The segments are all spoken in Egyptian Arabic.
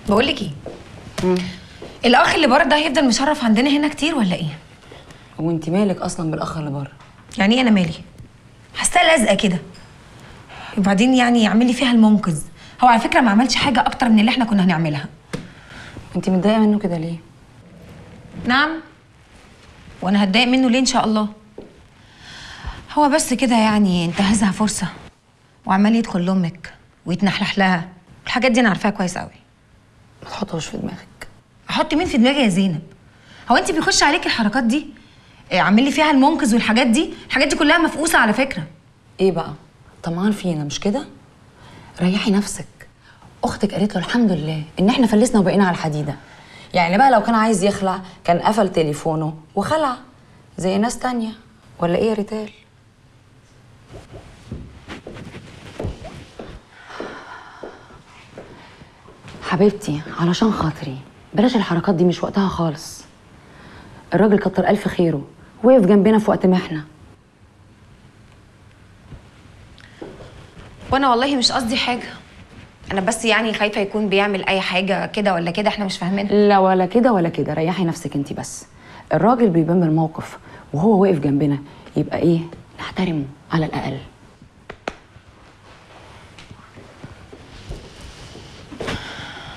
بقول لك ايه الاخ اللي بره ده هيفضل مشرف عندنا هنا كتير ولا ايه هو انت مالك اصلا بالاخ اللي بره يعني ايه انا مالي حاساه لازقه كده وبعدين يعني يعمل لي فيها المنقذ هو على فكره ما عملش حاجه اكتر من اللي احنا كنا هنعملها انت متضايقه منه كده ليه نعم وانا هتضايق منه ليه ان شاء الله هو بس كده يعني انتهزها فرصه وعمال يدخل لامك ويتنحلح لها الحاجات دي انا عارفاها كويس قوي ما تحطهاش في دماغك احط مين في دماغي يا زينب هو انت بيخش عليك الحركات دي إيه، عامل لي فيها المنقذ والحاجات دي الحاجات دي كلها مفقوسه على فكره ايه بقى طمعان فينا مش كده ريحي نفسك اختك قالت له الحمد لله ان احنا فلسنا وبقينا على الحديده يعني بقى لو كان عايز يخلع كان قفل تليفونه وخلع زي ناس تانية ولا ايه يا ريتال حبيبتي علشان خاطري بلاش الحركات دي مش وقتها خالص الراجل كتر الف خيره وقف جنبنا في وقت محنه وانا والله مش قصدي حاجه انا بس يعني خايفه يكون بيعمل اي حاجه كده ولا كده احنا مش فاهمينها لا ولا كده ولا كده ريحي نفسك انت بس الراجل بيبان بالموقف وهو واقف جنبنا يبقى ايه نحترمه على الاقل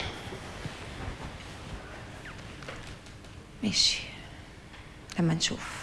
ماشي لما نشوف